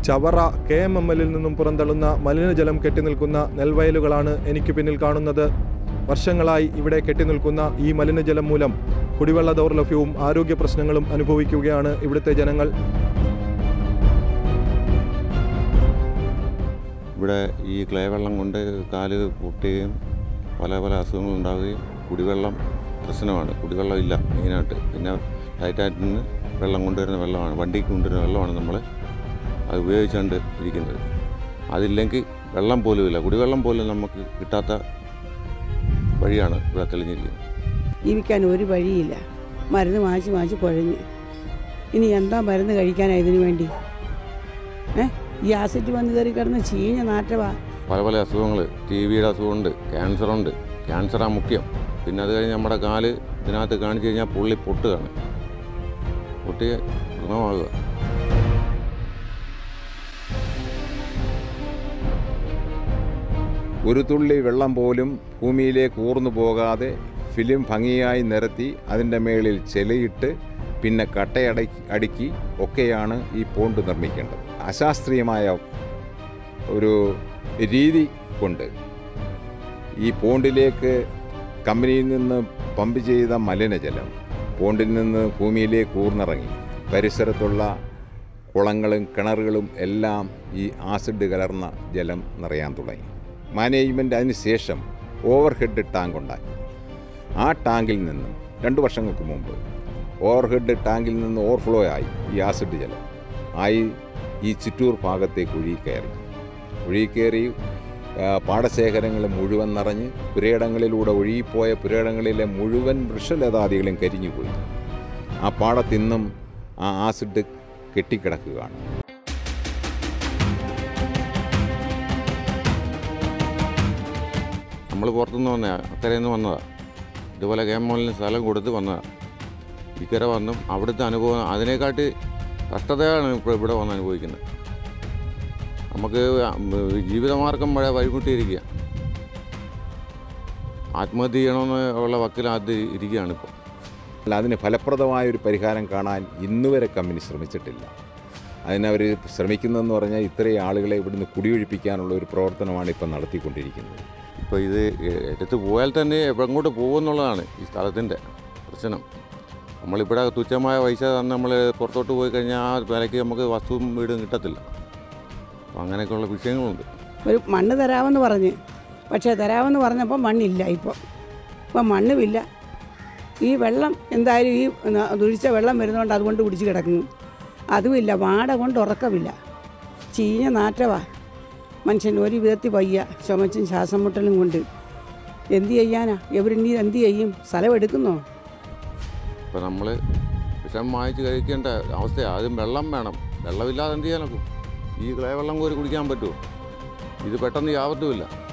Chavara K M M എല്ലിൽ നിന്നും പുറന്തള്ളുന്ന മലിനജലം കെട്ടിനിൽക്കുന്ന നെൽവയലുകളാണ് എനിക്ക് പിന്നിൽ കാണുന്നത് വർഷങ്ങളായി ഇവിടെ കെട്ടിനിൽക്കുന്ന ഈ മലിനജലം മൂലം കുടിവെള്ള ദൗർലഭ്യവും ആരോഗ്യ പ്രശ്നങ്ങളും അനുഭവിക്കുകയാണ് ഇവിടുത്തെ ജനങ്ങൾ ഇവിടെ ഈ ക്ലേ വെള്ളം കൊണ്ട് കാല് പൊട്ടുകയും പല പല അസുഖങ്ങൾ ഉണ്ടാവുകയും കുടിവെള്ളം പ്രശ്നമാണ് കുടിവെള്ളം ഇല്ല മെയിനായിട്ട് പിന്നെ ടൈറ്റാറ്റിൽ നിന്ന് വെള്ളം കൊണ്ടുവരുന്ന വെള്ളമാണ് വണ്ടിക്ക് കൊണ്ടുവരുന്ന വെള്ളമാണ് നമ്മൾ അത് ഉപയോഗിച്ചുകൊണ്ട് ഇരിക്കുന്നത് അതില്ലെങ്കിൽ വെള്ളം പോലും ഇല്ല കുടിവെള്ളം പോലും നമുക്ക് കിട്ടാത്ത വഴിയാണ് ഇവിടെ തെളിഞ്ഞിരിക്കുന്നത് ജീവിക്കാൻ ഒരു വഴിയില്ല മരുന്ന് വാങ്ങിച്ച് വാങ്ങിച്ച് കുഴഞ്ഞ് ഇനി എന്താ മരുന്ന് കഴിക്കാനാ ഇതിനു വേണ്ടി ഏ ഈ ആസിഡ് വന്ന് കയറി കിടന്ന് ചീഞ്ഞ നാറ്റവാ പല പല അസുഖങ്ങൾ ടി വിയുടെ അസുഖമുണ്ട് ക്യാൻസറുണ്ട് ക്യാൻസറാണ് മുഖ്യം പിന്നെ അത് കഴിഞ്ഞ് നമ്മുടെ കാല് ഇതിനകത്ത് കാണിച്ചു കഴിഞ്ഞാൽ പുള്ളി പൊട്ടുകയാണ് പൊട്ടി ഗുണമാകുക ഒരു തുള്ളി വെള്ളം പോലും ഭൂമിയിലേക്ക് ഊർന്നു പോകാതെ ഫിലിം ഭംഗിയായി നിരത്തി അതിൻ്റെ മേളിൽ ചെലയിട്ട് പിന്നെ കട്ടയടക്കി അടുക്കി ഒക്കെയാണ് ഈ പോണ്ട് നിർമ്മിക്കേണ്ടത് അശാസ്ത്രീയമായ ഒരു രീതി കൊണ്ട് ഈ പോണ്ടിലേക്ക് കമ്പനിയിൽ നിന്ന് പമ്പ് ചെയ്ത മലിനജലം പോണ്ടിൽ നിന്ന് ഭൂമിയിലേക്ക് ഊർന്നിറങ്ങി പരിസരത്തുള്ള കുളങ്ങളും കിണറുകളും എല്ലാം ഈ ആസിഡ് കലർന്ന ജലം നിറയാൻ തുടങ്ങി മാനേജ്മെൻറ്റ് അതിന് ശേഷം ഓവർ ഹെഡ് ടാങ്ക് ഉണ്ടാക്കി ആ ടാങ്കിൽ നിന്നും രണ്ട് വർഷങ്ങൾക്ക് മുമ്പ് ഓവർ ഹെഡ് ടാങ്കിൽ നിന്ന് ഓവർഫ്ലോ ആയി ഈ ആസിഡ് ജലം ആയി ഈ ചിറ്റൂർ ഭാഗത്തേക്ക് ഒഴുകി കയറി ഒഴുകി കയറി ആ, പാടശേഖരങ്ങൾ മുഴുവൻ നിറഞ്ഞ് പുരയിടങ്ങളിലൂടെ ഒഴുകിപ്പോയ പുരയിടങ്ങളിലെ മുഴുവൻ വൃക്ഷലതാദികളും കരിഞ്ഞുപോയി ആ പാടത്തിന്നും ആ ആസിഡ് കെട്ടിക്കിടക്കുകയാണ് നമ്മൾ പുറത്തുനിന്ന് വന്നതാണ് അക്കരയിൽ നിന്ന് വന്നതാണ് ഇതുപോലെ കെ എം മോളിന് സ്ഥലം കൊടുത്ത് വന്നതാണ് ഇക്കരെ വന്നും അവിടുത്തെ അനുഭവം അതിനെക്കാട്ടി കഷ്ടതയാണ് ഇപ്പോൾ ഇവിടെ വന്ന് അനുഭവിക്കുന്നത് നമുക്ക് ജീവിതമാർഗം മഴ വഴിമുട്ടിയിരിക്കുക ആത്മഹത്യ ചെയ്യണമെന്ന് ഉള്ള വക്കിലത് ഇരിക്കുകയാണ് ഇപ്പോൾ അല്ല അതിന് ഫലപ്രദമായ ഒരു പരിഹാരം കാണാൻ ഇന്നുവരെ കമ്പനി ശ്രമിച്ചിട്ടില്ല അതിനവർ ശ്രമിക്കുന്നതെന്ന് പറഞ്ഞാൽ ഇത്രയും ആളുകളെ ഇവിടുന്ന് കുടിയൊഴിപ്പിക്കാനുള്ള ഒരു പ്രവർത്തനമാണ് ഇപ്പം നടത്തിക്കൊണ്ടിരിക്കുന്നത് ഇപ്പോൾ ഇത് എടുത്ത് പോയാൽ തന്നെ എങ്ങോട്ട് പോകുമെന്നുള്ളതാണ് ഈ സ്ഥലത്തിൻ്റെ പ്രശ്നം നമ്മളിവിടെ തുച്ഛമായ പൈസ തന്ന് നമ്മൾ പുറത്തോട്ട് പോയി കഴിഞ്ഞാൽ ആ വിലയ്ക്ക് നമുക്ക് വസ്തുവും വീടും കിട്ടത്തില്ല അപ്പം അങ്ങനെയൊക്കെയുള്ള വിഷയങ്ങളുണ്ട് ഒരു മണ്ണ് തരാമെന്ന് പറഞ്ഞ് പക്ഷേ തരാമെന്ന് പറഞ്ഞപ്പോൾ മണ്ണില്ല ഇപ്പോൾ ഇപ്പം മണ്ണുമില്ല ഈ വെള്ളം എന്തായാലും ഈ ന- തുഴിച്ച വെള്ളം വരുന്നതുകൊണ്ട് അതുകൊണ്ട് പിടിച്ച് കിടക്കുന്നു അതുമില്ല വാട കൊണ്ട് ഉറക്കമില്ല ചീഞ്ഞ നാറ്റവാ മനുഷ്യൻ ഒരു വിധത്തിൽ വയ്യ ചുമച്ചും ശ്വാസം മുട്ടലും കൊണ്ട് എന്ത് ചെയ്യാനാ എവരിനി എന്ത് ചെയ്യും സ്ഥലം എടുക്കുന്നോ ഇപ്പം നമ്മൾ വിഷം വാങ്ങിച്ച് കഴിക്കേണ്ട അവസ്ഥയാണ് ആദ്യം വെള്ളം വേണം വെള്ളമില്ലാതെ എന്ത് ചെയ്യാനൊക്കും ഈ ക്ലേ വെള്ളം കോരി കുടിക്കാൻ പറ്റുമോ ഇത് പെട്ടെന്ന് യാവത്തുമില്ല